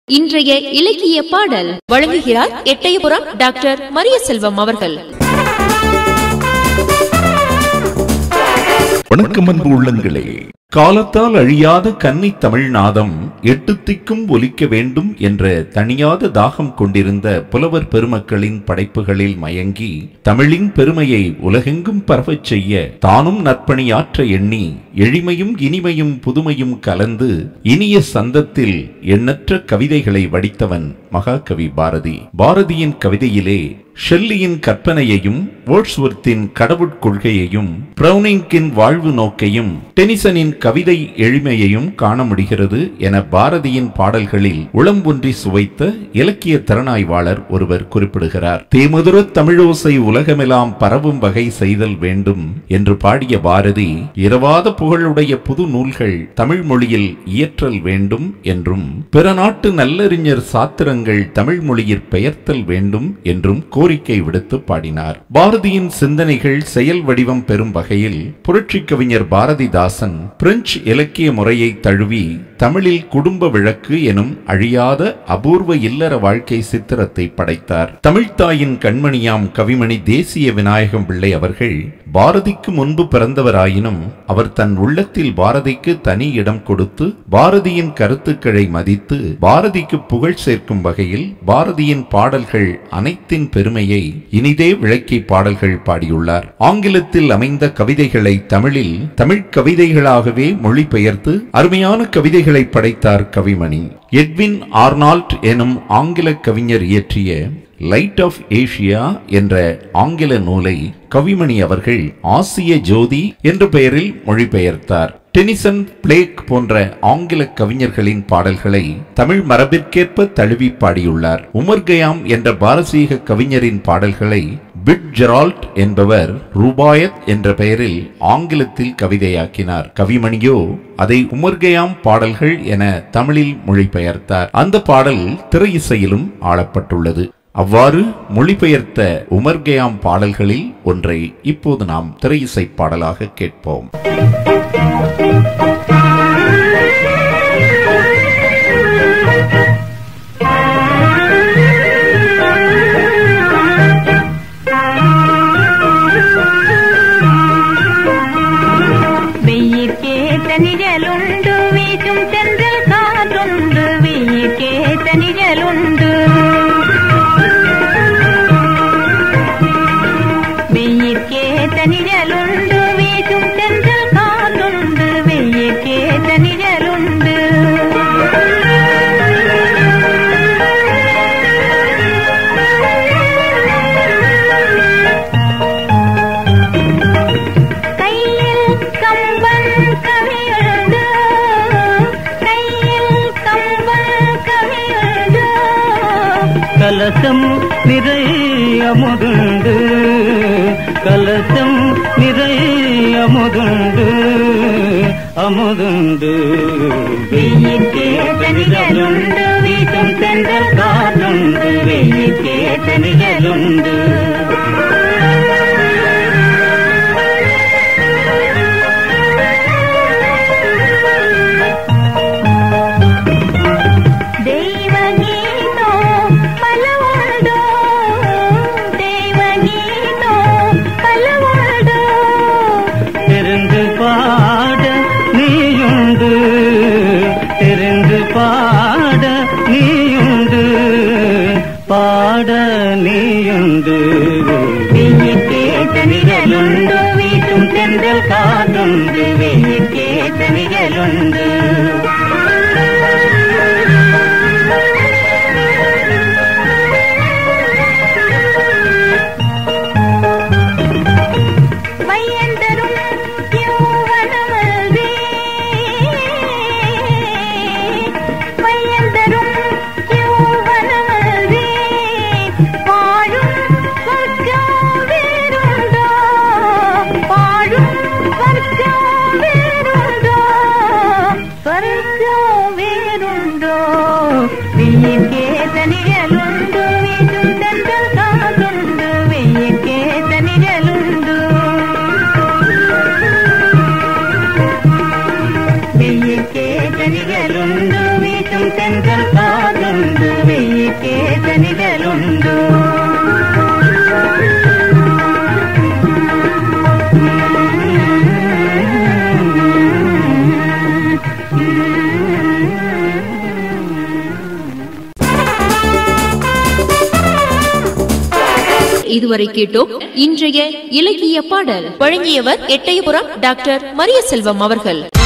இன்றைய இலக்கிய பாடல் வழங்குகிறார் எட்டயபுரம் டாக்டர் மரிய செல்வம் அவர்கள் வணக்கம் அன்பு உள்ளங்களே காலத்தால் அழியாத கன்னி தமிழ்நாதம் எட்டு திக்கும் ஒலிக்க வேண்டும் என்ற தணியாத தாகம் கொண்டிருந்த புலவர் பெருமக்களின் படைப்புகளில் மயங்கி தமிழின் பெருமையை உலகெங்கும் பரவச் செய்ய தானும் நற்பணியாற்ற எண்ணி எளிமையும் இனிமையும் புதுமையும் கலந்து இனிய சந்தத்தில் எண்ணற்ற கவிதைகளை வடித்தவன் மகாகவி பாரதி பாரதியின் கவிதையிலே ஷெல்லியின் கற்பனையையும் வேர்ட்ஸ்வர்த்தின் கடவுட்கொள்கையையும் பிரவுனிங்கின் வாழ்வு நோக்கையும் டெனிசனின் கவிதை எளிமையையும் காண முடிகிறது என பாரதியின் பாடல்களில் உளம் ஒன்றி சுவைத்த இலக்கிய திறனாய்வாளர் ஒருவர் குறிப்பிடுகிறார் தேமுதுர தமிழோசை உலகமெல்லாம் பரவும் வகை செய்தல் வேண்டும் என்று பாடிய பாரதி இரவாத புகழுடைய புது நூல்கள் தமிழ் மொழியில் இயற்றல் வேண்டும் என்றும் பிற நாட்டு நல்லறிஞர் சாத்திரங்கள் தமிழ் மொழியில் பெயர்த்தல் வேண்டும் என்றும் கோரிக்கை விடுத்து பாடினார் பாரதியின் சிந்தனைகள் செயல் வடிவம் பெறும் வகையில் புரட்சி கவிஞர் பாரதிதாசன் பிரெஞ்சு இலக்கிய முறையை தழுவி தமிழில் குடும்ப விளக்கு எனும் அழியாத அபூர்வ இல்லற வாழ்க்கை சித்திரத்தை படைத்தார் தமிழ்த்தாயின் கண்மணியாம் கவிமணி தேசிய விநாயகம் பிள்ளை அவர்கள் பாரதிக்கு முன்பு பிறந்தவராயினும் அவர் தன் உள்ளத்தில் பாரதிக்கு தனி இடம் கொடுத்து பாரதியின் கருத்துக்களை மதித்து பாரதிக்கு புகழ் சேர்க்கும் வகையில் பாரதியின் பாடல்கள் அனைத்தின் பெருமையை இனிதே விளக்கி பாடல்கள் பாடியுள்ளார் ஆங்கிலத்தில் அமைந்த கவிதைகளை தமிழில் தமிழ் கவிதைகளாகவே மொழிபெயர்த்து அருமையான கவிதைகளை படைத்தார் கவிமணி எட்வின் ஆர்னால்ட் எனும் ஆங்கில கவிஞர் இயற்றிய லைட் ஆஃப் ஏஷியா என்ற ஆங்கில நூலை கவிமணி அவர்கள் ஆசிய ஜோதி என்ற பெயரில் மொழிபெயர்த்தார் டெனிசன் பிளேக் போன்ற ஆங்கில கவிஞர்களின் பாடல்களை தமிழ் மரபிற்கேற்ப தழுவி பாடியுள்ளார் உமர் கயாம் என்ற பாரசீக கவிஞரின் பாடல்களை பிட் ஜெரால்ட் என்பவர் ரூபாயத் என்ற பெயரில் ஆங்கிலத்தில் கவிதையாக்கினார் கவிமணியோ அதை உமர்கயாம் பாடல்கள் என தமிழில் மொழிபெயர்த்தார் அந்த பாடல் திரை இசையிலும் ஆளப்பட்டுள்ளது அவ்வாறு மொழிபெயர்த்த உமர்கயாம் பாடல்களில் ஒன்றை இப்போது நாம் திரை இசை பாடலாக கேட்போம் வெயிற்கேத்த நிழலுண்டு வீசும் தென்றல் காற்றுண்டு வெயிற்கேத்த நிழலுண்டு வெயிற்கேத்த நிழலுண்டு வீசும் தென்றல் காற்றுண்டு வெயிற்கேத்த நிழலுண்டு கையில் கம்பன் கவியுண்டு கையில் கம்பன் கவியுண்டு கலசம் நிறைய அமுதுண்டு கலசம் நிறைய அமுதுண்டு அமுதுண்டு வெயிற்கேத்த நிழலுண்டு வீசும் தென்றல் காற்றுண்டு வெயிற்கேத்த நிழலுண்டு தெய்வகீதோ பலவுண்டோ தெய்வகீதோ பலவுண்டோ தெரிந்து பாட நீயுண்டு தெரிந்து பாட நீயுண்டு பாட நீயுண்டு வெயிற்கேத்த நிழலுண்டு வீசும் தென்றல் காற்றுண்டு வெயிற்கேத்த நிழலுண்டு வையந்தரும் யௌவனமல்வே வையந்தரும் யௌவனமல்வே வாழும் சொர்க்கம் வேறுண்டோ வாழும் சொர்க்கம் வேறுண்டோ சொர்க்கம் வேறுண்டோ வெயிற்கேத்த நிழலுண்டு வீசும் தென்றல் காதுண்டு வெயிற்கேத்த நிழலுண்டு வெயிற்கேத்த நிழலுண்டு வீசும் தென்றல் காதுண்டு நிழலுண்டோ இதுவரை கேட்டோம் இன்றைய இலக்கிய பாடல் வழங்கியவர் எட்டயபுரம் டாக்டர் மரிய செல்வம் அவர்கள்